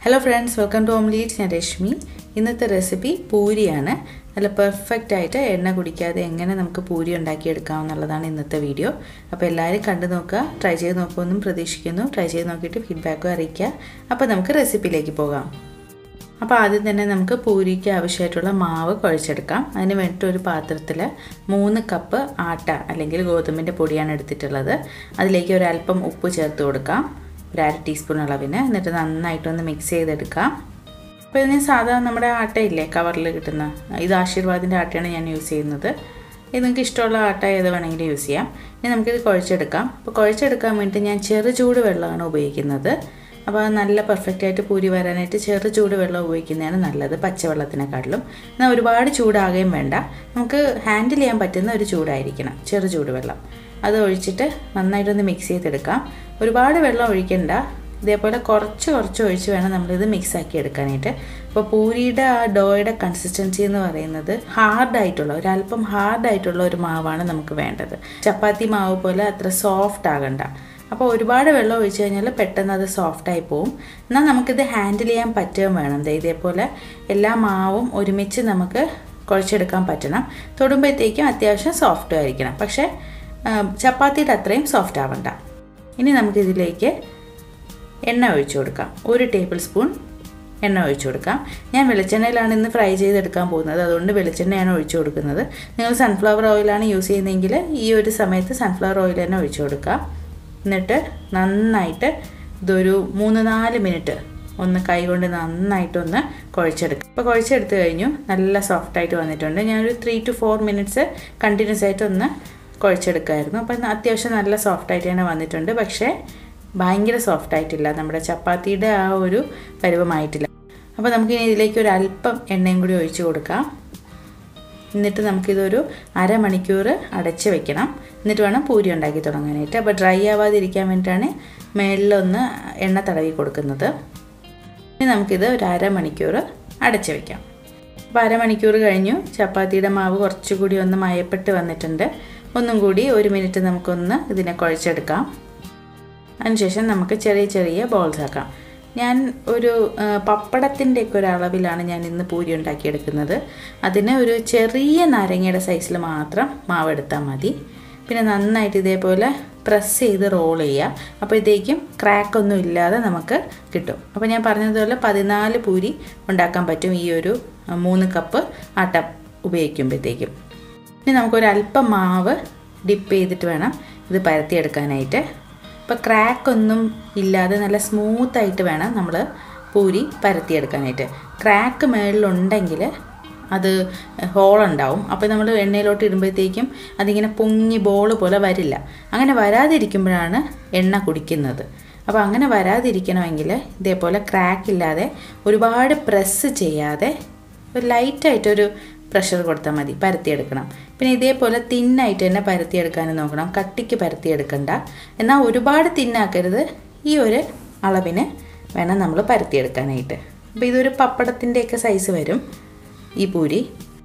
hello friends welcome to omelette ഞാൻ രശ്മി ഇന്നത്തെ recipe പൂരിയാണ് നല്ല പെർഫെക്റ്റ് ആയിട്ട് എണ്ണ കുടിക്കാതെ എങ്ങനെ നമുക്ക് പൂരി ഉണ്ടാക്കിയെടുക്കാം എന്നുള്ളതാണ് ഇന്നത്തെ വീഡിയോ അപ്പോൾ എല്ലാവരും കണ്ടു നോക്കുക ട്രൈ ചെയ്ത് നോക്കുമെന്നും പ്രതീക്ഷിക്കുന്നു ട്രൈ ചെയ്ത് നോക്കിയിട്ട് ഫീഡ്ബാക്കും അറിയിക്കുക അപ്പോൾ നമുക്ക് റെസിപ്പിയിലേക്ക് പോകാം അപ്പോൾ ആദ്യം തന്നെ നമുക്ക് പൂരിക്ക് ആവശ്യമായിട്ടുള്ള മാവ് കുഴച്ചെടുക്കാം അതിന് വേണ്ടിയിട്ട് ഒരു പാത്രത്തിൽ മൂന്ന് കപ്പ് ആട്ട അല്ലെങ്കിൽ ഗോതമ്പിൻ്റെ പൊടിയാണ് എടുത്തിട്ടുള്ളത് അതിലേക്ക് ഒരല്പം ഉപ്പ് ചേർത്ത് കൊടുക്കാം ഒരു അര ടീസ്പൂൺ അളവിന് എന്നിട്ട് നന്നായിട്ടൊന്ന് മിക്സ് ചെയ്തെടുക്കാം അപ്പോൾ ഇതിന് സാധാരണ നമ്മുടെ ആട്ടയില്ലേ കവറിൽ കിട്ടുന്ന ഇത് ആശീർവാദിൻ്റെ ആട്ടയാണ് ഞാൻ യൂസ് ചെയ്യുന്നത് ഇത് നിങ്ങൾക്ക് ഇഷ്ടമുള്ള ആട്ട ഏത് വേണമെങ്കിലും യൂസ് ചെയ്യാം ഇനി നമുക്കിത് കുഴച്ചെടുക്കാം അപ്പോൾ കുഴച്ചെടുക്കാൻ വേണ്ടി ഞാൻ ചെറു ചൂട് വെള്ളമാണ് ഉപയോഗിക്കുന്നത് അപ്പോൾ അത് നല്ല പെർഫെക്റ്റ് ആയിട്ട് പൂരി വരാനായിട്ട് ചെറു ചൂട് വെള്ളം ഉപയോഗിക്കുന്നതാണ് നല്ലത് പച്ചവെള്ളത്തിനെക്കാട്ടിലും എന്നാൽ ഒരുപാട് ചൂടാകുകയും വേണ്ട നമുക്ക് ഹാൻഡിൽ ചെയ്യാൻ പറ്റുന്ന ഒരു ചൂടായിരിക്കണം ചെറു ചൂട് വെള്ളം അത് ഒഴിച്ചിട്ട് നന്നായിട്ടൊന്ന് മിക്സ് ചെയ്തെടുക്കാം ഒരുപാട് വെള്ളം ഒഴിക്കണ്ട ഇതേപോലെ കുറച്ച് കുറച്ച് ഒഴിച്ച് വേണം നമ്മളിത് മിക്സ് ആക്കി എടുക്കാനായിട്ട് അപ്പോൾ പൂരിയുടെ ആ ഡോയുടെ കൺസിസ്റ്റൻസി എന്ന് പറയുന്നത് ഹാർഡായിട്ടുള്ള ഒരല്പം ഹാർഡായിട്ടുള്ള ഒരു മാവാണ് നമുക്ക് വേണ്ടത് ചപ്പാത്തി മാവ് പോലെ അത്ര സോഫ്റ്റ് ആകണ്ട അപ്പോൾ ഒരുപാട് വെള്ളം ഒഴിച്ച് കഴിഞ്ഞാൽ പെട്ടെന്ന് അത് സോഫ്റ്റായി പോവും എന്നാൽ നമുക്കിത് ഹാൻഡിൽ ചെയ്യാൻ പറ്റുകയും വേണം ഇതേപോലെ എല്ലാ മാവും ഒരുമിച്ച് നമുക്ക് കുഴച്ചെടുക്കാൻ പറ്റണം തൊടുമ്പോഴത്തേക്കും അത്യാവശ്യം സോഫ്റ്റ് ആയിരിക്കണം പക്ഷേ ചപ്പാത്തിയുടെ അത്രയും സോഫ്റ്റ് ആവണ്ട ഇനി നമുക്കിതിലേക്ക് എണ്ണ ഒഴിച്ചു കൊടുക്കാം ഒരു ടേബിൾ സ്പൂൺ എണ്ണ ഒഴിച്ചു കൊടുക്കാം ഞാൻ വെളിച്ചെണ്ണയിലാണ് ഇന്ന് ഫ്രൈ ചെയ്തെടുക്കാൻ പോകുന്നത് അതുകൊണ്ട് വെളിച്ചെണ്ണയാണ് ഒഴിച്ചു കൊടുക്കുന്നത് നിങ്ങൾ സൺഫ്ലവർ ഓയിലാണ് യൂസ് ചെയ്യുന്നതെങ്കിൽ ഈ ഒരു സമയത്ത് സൺഫ്ലവർ ഓയിൽ തന്നെ ഒഴിച്ചു കൊടുക്കാം എന്നിട്ട് നന്നായിട്ട് ഇതൊരു മൂന്ന് നാല് മിനിറ്റ് ഒന്ന് കൈ കൊണ്ട് നന്നായിട്ടൊന്ന് കുഴച്ചെടുക്കുക അപ്പോൾ കുഴച്ചെടുത്ത് കഴിഞ്ഞു നല്ല സോഫ്റ്റായിട്ട് വന്നിട്ടുണ്ട് ഞാനൊരു three to four minutes continuous ആയിട്ട് ഒന്ന് കുഴച്ചെടുക്കുമായിരുന്നു അപ്പം അത്യാവശ്യം നല്ല സോഫ്റ്റായിട്ട് തന്നെ വന്നിട്ടുണ്ട് പക്ഷേ ഭയങ്കര സോഫ്റ്റ് ആയിട്ടില്ല നമ്മുടെ ചപ്പാത്തിയുടെ ആ ഒരു പരുവമായിട്ടില്ല അപ്പോൾ നമുക്ക് ഇനി ഇതിലേക്ക് ഒരു അല്പം എണ്ണയും കൂടി ഒഴിച്ചു കൊടുക്കാം എന്നിട്ട് നമുക്കിതൊരു അരമണിക്കൂർ അടച്ച് വെക്കണം എന്നിട്ട് വേണം പൂരി ഉണ്ടാക്കി തുടങ്ങാനായിട്ട് അപ്പോൾ ഡ്രൈ ആവാതിരിക്കാൻ വേണ്ടിയിട്ടാണ് മേളിലൊന്ന് എണ്ണ തടവി കൊടുക്കുന്നത് ഇനി നമുക്കിത് ഒരു അരമണിക്കൂർ അടച്ച് വെക്കാം അപ്പോൾ അരമണിക്കൂർ കഴിഞ്ഞു ചപ്പാത്തിയുടെ മാവ് കുറച്ചുകൂടി ഒന്ന് മയപ്പെട്ട് വന്നിട്ടുണ്ട് ഒന്നും കൂടി ഒരു മിനിറ്റ് നമുക്കൊന്ന് ഇതിനെ കുഴച്ചെടുക്കാം അതിനുശേഷം നമുക്ക് ചെറിയ ചെറിയ ബോൾസ് ആക്കാം ഞാൻ ഒരു പപ്പടത്തിൻ്റെയൊക്കെ ഒരു അളവിലാണ് ഞാൻ ഇന്ന് പൂരി ഉണ്ടാക്കിയെടുക്കുന്നത് അതിന് ഒരു ചെറിയ നാരങ്ങയുടെ സൈസിൽ മാത്രം മാവ് എടുത്താൽ മതി പിന്നെ നന്നായിട്ട് ഇതേപോലെ പ്രസ് ചെയ്ത് റോൾ ചെയ്യുക അപ്പോഴത്തേക്കും ക്രാക്കൊന്നും ഇല്ലാതെ നമുക്ക് കിട്ടും അപ്പോൾ ഞാൻ പറഞ്ഞതുപോലെ പതിനാല് പൂരി ഉണ്ടാക്കാൻ പറ്റും ഈ ഒരു മൂന്ന് കപ്പ് ആട്ട ഉപയോഗിക്കുമ്പോഴത്തേക്കും ഇനി നമുക്കൊരല്പം മാവ് ഡിപ്പ് ചെയ്തിട്ട് വേണം ഇത് പരത്തിയെടുക്കാനായിട്ട് ഇപ്പോൾ ക്രാക്കൊന്നും ഇല്ലാതെ നല്ല സ്മൂത്തായിട്ട് വേണം നമ്മൾ പൂരി പരത്തിയെടുക്കാനായിട്ട് ക്രാക്ക് മേളിലുണ്ടെങ്കിൽ അത് ഹോളുണ്ടാവും അപ്പോൾ നമ്മൾ എണ്ണയിലോട്ട് ഇടുമ്പോഴത്തേക്കും അതിങ്ങനെ പൊങ്ങി ബോൾ പോലെ വരില്ല അങ്ങനെ വരാതിരിക്കുമ്പോഴാണ് എണ്ണ കുടിക്കുന്നത് അപ്പോൾ അങ്ങനെ വരാതിരിക്കണമെങ്കിൽ ഇതേപോലെ ക്രാക്ക് ഇല്ലാതെ ഒരുപാട് പ്രസ് ചെയ്യാതെ ഒരു ലൈറ്റായിട്ടൊരു പ്രഷർ കൊടുത്താൽ മതി പരത്തിയെടുക്കണം പിന്നെ ഇതേപോലെ തിന്നായിട്ട് തന്നെ പരത്തിയെടുക്കാനും നോക്കണം കട്ടിക്ക് പരത്തിയെടുക്കണ്ട എന്നാൽ ഒരുപാട് തിന്നാക്കരുത് ഈ ഒരു അളവിന് വേണം നമ്മൾ പരത്തിയെടുക്കാനായിട്ട് അപ്പോൾ ഇതൊരു പപ്പടത്തിൻ്റെയൊക്കെ സൈസ് വരും ഈ പൂരി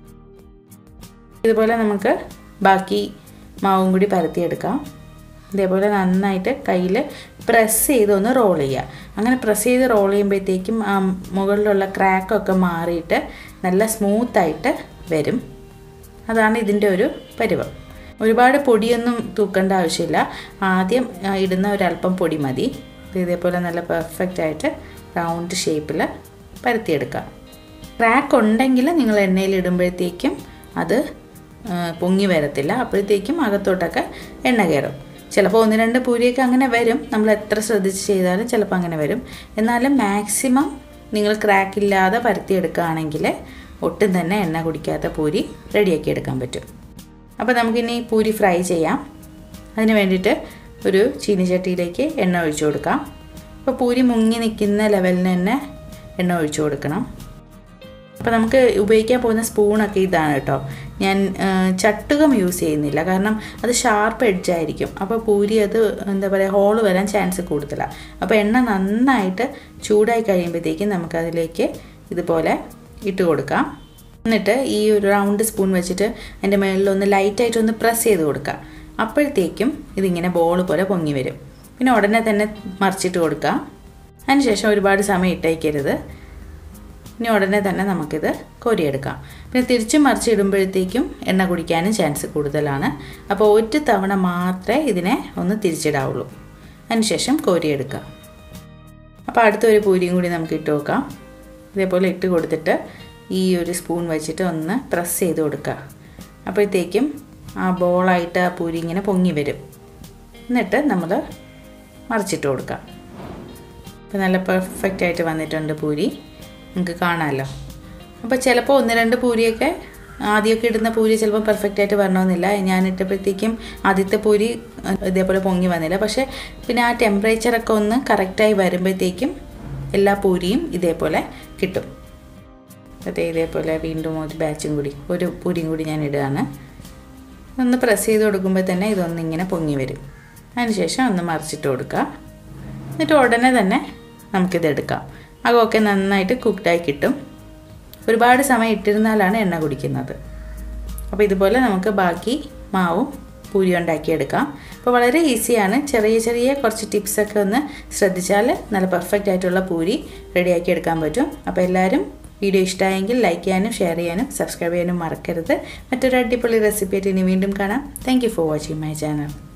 ഇതുപോലെ നമുക്ക് ബാക്കി മാവും കൂടി പരത്തിയെടുക്കാം ഇതേപോലെ നന്നായിട്ട് കയ്യിൽ പ്രസ് ചെയ്ത് ഒന്ന് റോൾ ചെയ്യുക അങ്ങനെ പ്രസ് ചെയ്ത് റോൾ ചെയ്യുമ്പോഴത്തേക്കും ആ മുകളിലുള്ള ക്രാക്കൊക്കെ മാറിയിട്ട് നല്ല സ്മൂത്തായിട്ട് വരും അതാണ് ഇതിൻ്റെ ഒരു പരുവം ഒരുപാട് പൊടിയൊന്നും തൂക്കേണ്ട ആവശ്യമില്ല ആദ്യം ഇടുന്ന ഒരല്പം പൊടി മതി ഇതേപോലെ നല്ല പെർഫെക്റ്റ് ആയിട്ട് റൗണ്ട് ഷേപ്പിൽ പരത്തിയെടുക്കുക ക്രാക്ക് ഉണ്ടെങ്കിൽ നിങ്ങൾ എണ്ണയിൽ ഇടുമ്പോഴത്തേക്കും അത് പൊങ്ങി വരത്തില്ല അപ്പോഴത്തേക്കും അകത്തോട്ടൊക്കെ എണ്ണ കയറും ചിലപ്പോൾ ഒന്ന് രണ്ട് പൂരിയൊക്കെ അങ്ങനെ വരും നമ്മൾ എത്ര ശ്രദ്ധിച്ച് ചെയ്താലും ചിലപ്പോൾ അങ്ങനെ വരും എന്നാലും മാക്സിമം നിങ്ങൾ ക്രാക്ക് ഇല്ലാതെ പരത്തിയെടുക്കുകയാണെങ്കിൽ ഒട്ടും തന്നെ എണ്ണ കുടിക്കാത്ത പൂരി റെഡിയാക്കി എടുക്കാൻ പറ്റും അപ്പോൾ നമുക്കിനി പൂരി ഫ്രൈ ചെയ്യാം അതിന് വേണ്ടിയിട്ട് ഒരു ചീനിച്ചട്ടിയിലേക്ക് എണ്ണ ഒഴിച്ചു കൊടുക്കാം അപ്പോൾ പൂരി മുങ്ങി നിൽക്കുന്ന ലെവലിന് തന്നെ എണ്ണ ഒഴിച്ചു കൊടുക്കണം അപ്പോൾ നമുക്ക് ഉപയോഗിക്കാൻ പോകുന്ന സ്പൂണൊക്കെ ഇതാണ് കേട്ടോ ഞാൻ ചട്ടുകം യൂസ് ചെയ്യുന്നില്ല കാരണം അത് ഷാർപ്പ് എഡ്ജായിരിക്കും അപ്പോൾ പൂരി അത് എന്താ പറയുക ഹോള് വരാൻ ചാൻസ് കൂടുതലാണ് അപ്പോൾ എണ്ണ നന്നായിട്ട് ചൂടായി കഴിയുമ്പോഴത്തേക്കും നമുക്കതിലേക്ക് ഇതുപോലെ ഇട്ട് കൊടുക്കാം എന്നിട്ട് ഈ ഒരു റൗണ്ട് സ്പൂൺ വെച്ചിട്ട് അതിൻ്റെ മുകളിലൊന്ന് ലൈറ്റായിട്ടൊന്ന് പ്രസ് ചെയ്ത് കൊടുക്കുക അപ്പോഴത്തേക്കും ഇതിങ്ങനെ ബോൾ പോലെ പൊങ്ങി വരും പിന്നെ ഉടനെ തന്നെ മറിച്ചിട്ട് കൊടുക്കുക അതിനുശേഷം ഒരുപാട് സമയം ഇട്ടേക്കരുത് ഇനി ഉടനെ തന്നെ നമുക്കിത് കോരിയെടുക്കാം പിന്നെ തിരിച്ച് മറിച്ചിടുമ്പോഴത്തേക്കും എണ്ണ കുടിക്കാനും ചാൻസ് കൂടുതലാണ് അപ്പോൾ ഒറ്റ തവണ മാത്രമേ ഇതിനെ ഒന്ന് തിരിച്ചിടാവുള്ളൂ അതിനുശേഷം കോരിയെടുക്കാം അപ്പോൾ അടുത്തൊരു പൂരിയും കൂടി നമുക്ക് ഇട്ട് നോക്കാം ഇതേപോലെ ഇട്ട് കൊടുത്തിട്ട് ഈ ഒരു സ്പൂൺ വെച്ചിട്ട് ഒന്ന് പ്രസ് ചെയ്ത് കൊടുക്കുക അപ്പോഴത്തേക്കും ആ ബോളായിട്ട് ആ പൂരി ഇങ്ങനെ പൊങ്ങി വരും എന്നിട്ട് നമ്മൾ മറിച്ചിട്ട് കൊടുക്കാം അപ്പോൾ നല്ല പെർഫെക്റ്റ് ആയിട്ട് വന്നിട്ടുണ്ട് പൂരി നിങ്ങൾക്ക് കാണാമല്ലോ അപ്പോൾ ചിലപ്പോൾ ഒന്ന് രണ്ട് പൂരിയൊക്കെ ആദ്യമൊക്കെ ഇടുന്ന പൂരി ചിലപ്പോൾ പെർഫെക്റ്റ് ആയിട്ട് വരണമെന്നില്ല ഞാൻ ഇട്ടപ്പോഴത്തേക്കും ആദ്യത്തെ പൂരി ഇതേപോലെ പൊങ്ങി വന്നില്ല പക്ഷേ പിന്നെ ആ ടെമ്പറേച്ചറൊക്കെ ഒന്ന് കറക്റ്റായി വരുമ്പോഴത്തേക്കും എല്ലാ പൂരിയും ഇതേപോലെ കിട്ടും അതേ ഇതേപോലെ വീണ്ടും ഒരു ബാച്ചും കൂടി ഒരു പൂരിയും കൂടി ഞാൻ ഇടുകയാണ് ഒന്ന് പ്രസ് ചെയ്ത് കൊടുക്കുമ്പോൾ തന്നെ ഇതൊന്നിങ്ങനെ പൊങ്ങി വരും അതിനുശേഷം ഒന്ന് മറിച്ചിട്ട് കൊടുക്കുക എന്നിട്ട് ഉടനെ തന്നെ നമുക്കിത് എടുക്കാം അകമൊക്കെ നന്നായിട്ട് കുക്ക്ഡായി കിട്ടും ഒരുപാട് സമയം ഇട്ടിരുന്നാലാണ് എണ്ണ കുടിക്കുന്നത് അപ്പോൾ ഇതുപോലെ നമുക്ക് ബാക്കി മാവും പൂരി ഉണ്ടാക്കിയെടുക്കാം അപ്പോൾ വളരെ ഈസിയാണ് ചെറിയ ചെറിയ കുറച്ച് ടിപ്സൊക്കെ ഒന്ന് ശ്രദ്ധിച്ചാൽ നല്ല പെർഫെക്റ്റ് ആയിട്ടുള്ള പൂരി റെഡിയാക്കി എടുക്കാൻ പറ്റും അപ്പോൾ എല്ലാവരും വീഡിയോ ഇഷ്ടമായെങ്കിൽ ലൈക്ക് ചെയ്യാനും ഷെയർ ചെയ്യാനും സബ്സ്ക്രൈബ് ചെയ്യാനും മറക്കരുത് മറ്റൊരു അടിപൊളി റെസിപ്പി ആയിട്ട് ഇനി വീണ്ടും കാണാം thank for watching my channel